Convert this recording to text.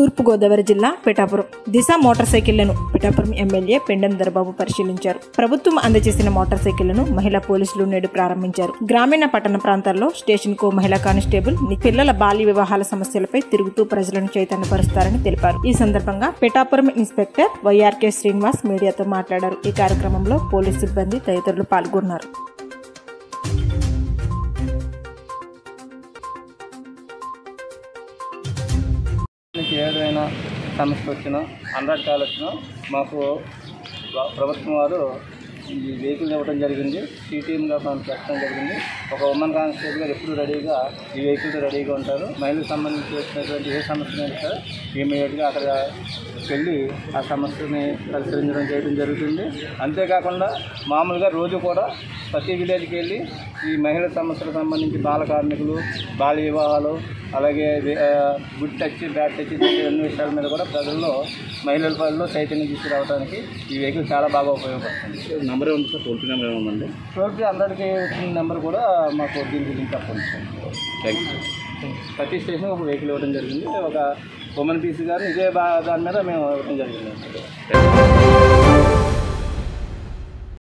తూర్పుగోదావరి జిల్లా పిఠాపురం దిశ మోటార్ సైకిళ్లను పిఠాపురం ఎమ్మెల్యే పెండెం దర్బాబు పరిశీలించారు ప్రభుత్వం అందజేసిన మోటార్ సైకిళ్లను మహిళా పోలీసులు నేడు ప్రారంభించారు గ్రామీణ పట్టణ ప్రాంతాల్లో స్టేషన్ కు మహిళా కానిస్టేబుల్ ని- పిల్లల బాల్య వివాహాల సమస్యలపై తిరుగుతూ ప్రజలను చైతన్యపరుస్తారని తెలిపారు ఈ సందర్భంగా పిఠాపురం ఇన్స్పెక్టర్ వైఆర్కే శ్రీనివాస్ మీడియాతో మాట్లాడారు ఈ కార్యక్రమంలో పోలీసు సిబ్బంది తదితరులు పాల్గొన్నారు నుంచి ఏదైనా సమస్య వచ్చినా హండ్రెడ్ కాల్ వచ్చినా మాకు ప్ర- ప్రభుత్వం వారు ఈ వెహికల్ ఇవ్వడం జరిగింది సిటీఎంగా మనం పెట్టడం జరిగింది ఒక ఉమెన్ కానిస్టేబుల్ గారు ఎప్పుడు రెడీగా ఈ వెహికల్ రెడీగా ఉంటారు మహిళలకు సంబంధించి వచ్చినటువంటి ఏ సమస్య సరే ఇమీడియట్గా అక్కడ వెళ్ళి ఆ సమస్యని పరిశీలించడం చేయడం జరుగుతుంది అంతేకాకుండా మామూలుగా రోజు కూడా ప్రతి విలేజ్కి వెళ్ళి ఈ మహిళల సమస్యలకు సంబంధించి బాల కార్మికులు బాల్య వివాహాలు అలాగే వి- ఆ, గుడ్ టచ్ బ్యాడ్ టచ్ ఇటువంటి అన్ని విషయాల మీద కూడా ప్రజల్లో మహిళల పనుల్లో చైతన్యం తీసుకురావడానికి ఈ వెహికల్ చాలా బాగా ఉపయోగపడుతుంది నెంబర్ ఉంది సార్ టోల్ ఫ్రీ నెంబర్ ఏమైనా ఉందండి టోల్ ఫ్రీ అందరికీ వచ్చిన నెంబర్ కూడా మాకు దీనికి లింక్ అప్ ఉంది థ్యాంక్ యూ సార్ ప్రతి స్టేషన్ ఒక వెహికల్ ఇవ్వడం జరిగింది ఒక ఉమెన్ పీసీ గారు ఇదే బా దాని మీద మేము ఇవ్వడం జరిగింది